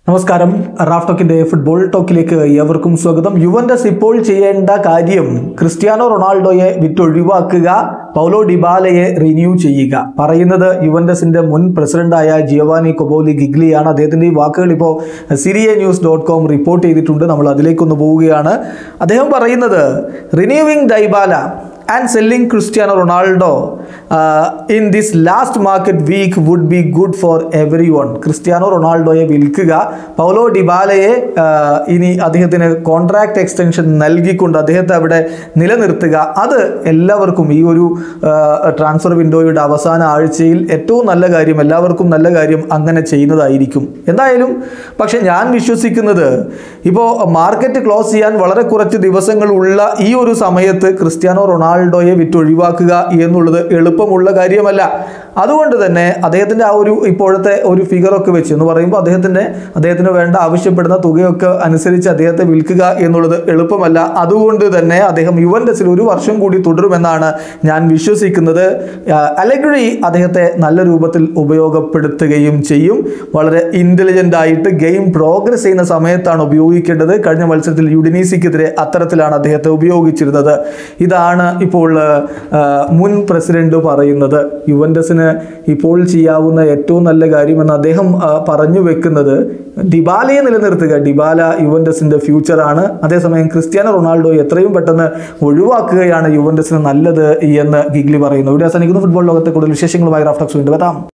നമസ്കാരം Raf ടോക്കിന്റെ football ടോക്കിലേക്ക് ഏവർക്കും സ്വാഗതം യുവന്റസ് ഇപ്പോൾ ചെയ്യേണ്ട കാര്യം ക്രിസ്ത്യാനോ റൊണാൾഡോയെ വിട്ടൊഴിവാക്കുക പൗലോ ഡിബാലയെ റിന്യൂ ചെയ്യുക പറയുന്നത് യുവന്റസിന്റെ മുൻ പ്രസിഡന്റായ ജിയോവാനി കൊബോലി ഗിഗ്ലിയാണ് അദ്ദേഹത്തിന്റെ ഈ വാക്കുകൾ ഇപ്പോൾ സിരിയ ന്യൂസ് ഡോട്ട് കോം റിപ്പോർട്ട് ചെയ്തിട്ടുണ്ട് നമ്മൾ അതിലേക്കൊന്ന് പോവുകയാണ് അദ്ദേഹം പറയുന്നത് renewing Dybala and selling Cristiano Ronaldo in this last market week would be good for every one Cristiano റൊണാൾഡോയെ വിൽക്കുക പൗലോ ഡിബാലയെ ആ, ഇനി അദ്ദേഹത്തിന് കോൺട്രാക്ട് എക്സ്റ്റൻഷൻ നൽകിക്കൊണ്ട് അദ്ദേഹത്തെ അവിടെ നിലനിർത്തുക അത് എല്ലാവർക്കും ഈ ഒരു ട്രാൻസ്ഫർ വിൻഡോയുടെ അവസാന ആഴ്ചയിൽ ഏറ്റവും നല്ല കാര്യം എല്ലാവർക്കും നല്ല കാര്യം അങ്ങനെ ചെയ്യുന്നതായിരിക്കും എന്തായാലും പക്ഷെ ഞാൻ വിശ്വസിക്കുന്നത് ഇപ്പോൾ മാർക്കറ്റ് ക്ലോസ് ചെയ്യാൻ വളരെ കുറച്ച് ദിവസങ്ങളുള്ള ഈ ഒരു സമയത്ത് ക്രിസ്ത്യാനോ റൊണാൾഡോയെ വിറ്റൊഴിവാക്കുക എന്നുള്ളത് എളുപ്പമുള്ള കാര്യമല്ല അതുകൊണ്ട് തന്നെ അദ്ദേഹത്തിൻ്റെ ആ ഒരു ഇപ്പോഴത്തെ ഒരു ഫിഗറൊക്കെ വെച്ച് എന്ന് പറയുമ്പോൾ അദ്ദേഹത്തിൻ്റെ അദ്ദേഹത്തിന് വേണ്ട ആവശ്യപ്പെടുന്ന തുകയൊക്കെ അനുസരിച്ച് അദ്ദേഹത്തെ വിൽക്കുക എന്നുള്ളത് എളുപ്പമല്ല അതുകൊണ്ട് തന്നെ അദ്ദേഹം യുവൻഡസിൽ ഒരു വർഷം കൂടി തുടരുമെന്നാണ് ഞാൻ വിശ്വസിക്കുന്നത് ആ, അലഗ്രി അദ്ദേഹത്തെ നല്ല രൂപത്തിൽ ഉപയോഗപ്പെടുത്തുകയും ചെയ്യും വളരെ ഇൻ്റലിജൻ്റ് ആയിട്ട് ഗെയിം പ്രോഗ്രസ് ചെയ്യുന്ന സമയത്താണ് ഉപയോഗിക്കേണ്ടത് കഴിഞ്ഞ മത്സരത്തിൽ യുഡിനീസിക്കെതിരെ അത്തരത്തിലാണ് അദ്ദേഹത്തെ ഉപയോഗിച്ചിരുന്നത് ഇതാണ് ഇപ്പോൾ ആ, മുൻ പ്രസിഡന്റ് പറയുന്നത് യുവൻഡസിന് ഇപ്പോൾ ചെയ്യാവുന്ന ഏറ്റവും നല്ല കാര്യമെന്ന് അദ്ദേഹം ആ, പറഞ്ഞു വെക്കുന്നത് ഡിബാലയെ നിലനിർത്തുക ഡിബാല യുവൻഡസിന്റെ ഫ്യൂച്ചറാണ് അതേസമയം ക്രിസ്ത്യാനോ റൊണാൾഡോ എത്രയും പെട്ടെന്ന് ഒഴിവാക്കുകയാണ് യുവൻഡസിന് നല്ലത് എന്ന് ഗിഗ്ലി പറയുന്നു ഇവിടെ അവസാനിക്കുന്ന ഫുട്ബോൾ ലോകത്തെ കൂടുതൽ വിശേഷങ്ങളുമായി റാഫ്റ്റക്സ് വീണ്ടും എത്താം